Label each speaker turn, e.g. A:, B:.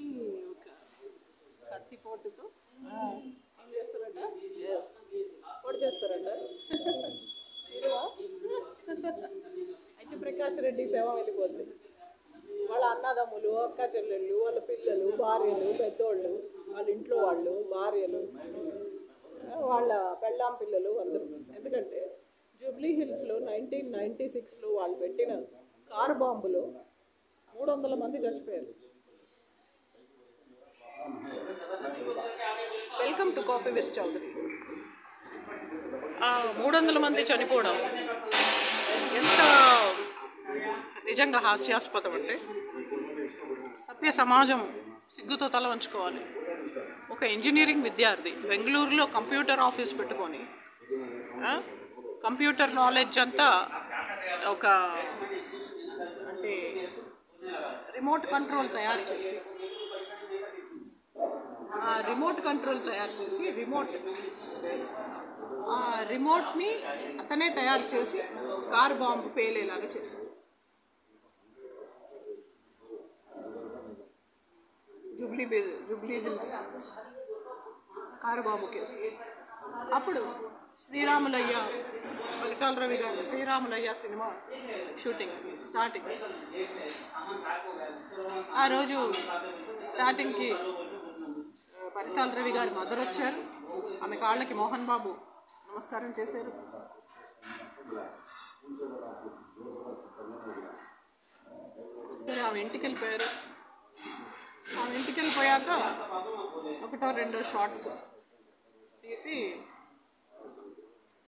A: ఒక కత్తి పోటుతో ఏం చేస్తారంట పొడి చేస్తారంట ఇరువా? అయితే ప్రకాష్ రెడ్డి సేవ వెళ్ళిపోద్ది వాళ్ళ అన్నదమ్ములు అక్క చెల్లెళ్ళు వాళ్ళ పిల్లలు భార్యలు పెద్దోళ్ళు వాళ్ళ ఇంట్లో వాళ్ళు భార్యలు వాళ్ళ పెళ్ళాం పిల్లలు అందరూ ఎందుకంటే జూబ్లీ హిల్స్లో నైన్టీన్ నైంటీ సిక్స్లో వాళ్ళు పెట్టిన కారు బాంబులో మూడు వందల మంది చచ్చిపోయారు welcome to coffee with Chowdary మూడు వందల మంది చనిపోవడం ఎంత నిజంగా హాస్యాస్పదం అంటే సభ్య సమాజం సిగ్గుతో తల వంచుకోవాలి ఒక ఇంజనీరింగ్ విద్యార్థి బెంగళూరులో కంప్యూటర్ ఆఫీస్ పెట్టుకొని ఆ, కంప్యూటర్ నాలెడ్జ్ అంతా ఒక అంటే రిమోట్ కంట్రోల్ తయారు చేసి ఆ రిమోట్ కంట్రోల్ తయారు చేసి రిమోట్ ఆ రిమోట్ని అతనే తయారు చేసి కార్ బాంబు పేలేలాగా చేశాడు జూబ్లీ బిల్ Jubilee Hills car bomb case అప్పుడు శ్రీరాములయ్య మల్లికాల రవి గారు శ్రీరాములయ్య సినిమా షూటింగ్ స్టార్టింగ్ ఆ రోజు స్టార్టింగ్కి ఆ, పరిటాల రవి గారి మదర్ వచ్చారు ఆమె కాళ్ళకి మోహన్ బాబు నమస్కారం చేశారు సరే ఆమె ఇంటికి వెళ్ళిపోయారు ఆమె ఇంటికి వెళ్ళిపోయాక ఒకటో రెండో షార్ట్స్ తీసి